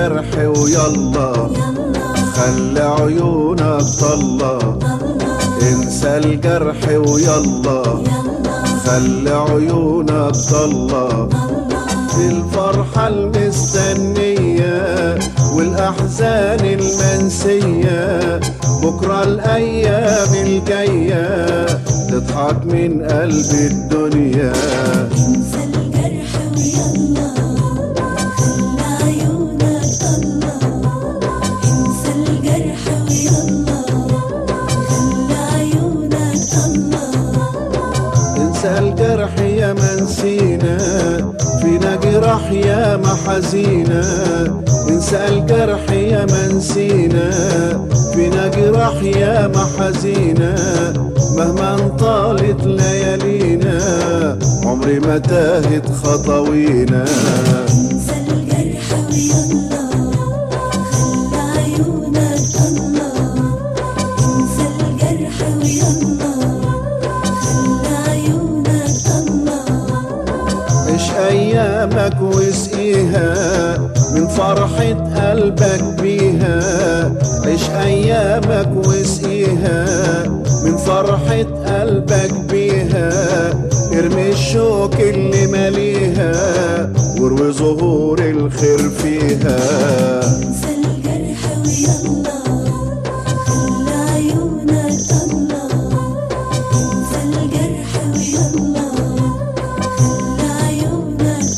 الجرح ويلا خلي عيونك طلة انسى الجرح ويلا خلي عيونك طلة في الفرحة المستنية والأحزان المنسية بكرة الأيام الجاية تضحك من قلب الدنيا انسى الجرح ويلا خلى عيونك طلة انسى الجرح ويلا خلى عيونك طلة انسى الجرح يا منسينا فينا جراح يا محزينا انسى الجرح يا منسينا فينا جراح يا محزينا مهما طالت ليالينا عمري ما تاهت خطوينا انسى الجرح ويلا خلى عيونك طلة انسى الجرح ويلا خلى عيونك طلة عيش ايامك واسقيها من فرحة قلبك بيها عيش ايامك واسقيها من فرحة قلبك بيها ارمي الشوك اللي ماليها واروي ظهور الخير فيها انسى الجرح ويلا خلى عيونك طلة انسى الجرح ويلا خلى عيونك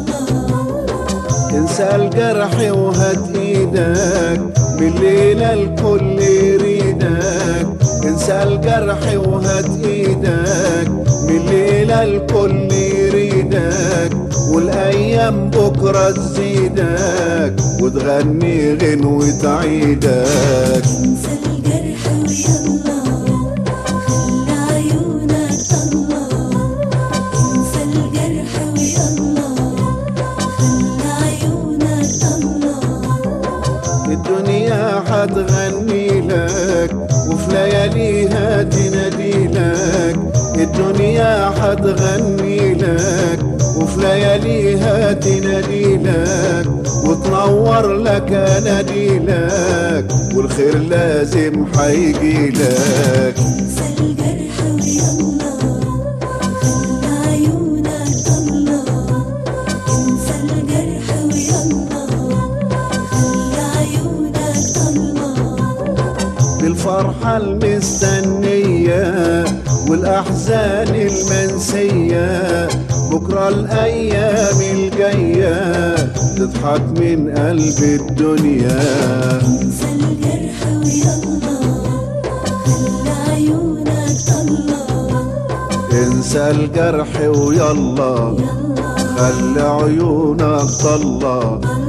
طلة انسى الجرح وهات ايدك بالليلة الكل يريدك انسى الجرح وهات ايدك بالليلة الكل يريدك والايام بكرة تزيدك وتغني غنوة عيدك انسى الجرح ويلا خلى عيونك طلة انسى الجرح ويلا خلى عيونك طلة الدنيا حتغني لك وفي لياليها تنادي لك الدنيا حتغني لك وفي لياليها تنادي لك وتنور لك انادي لك والخير لازم حيجي لك انسى الجرح ويلا خلى عيونك طلة انسى الجرح ويلا خلى عيونك طلة بالفرحة المستنية والأحزان المنسية بكرة الأيام الجاية تضحك من قلب الدنيا انسى الجرح ويلا خلى عيونك طلة انسى الجرح ويلا خلي عيونك طلة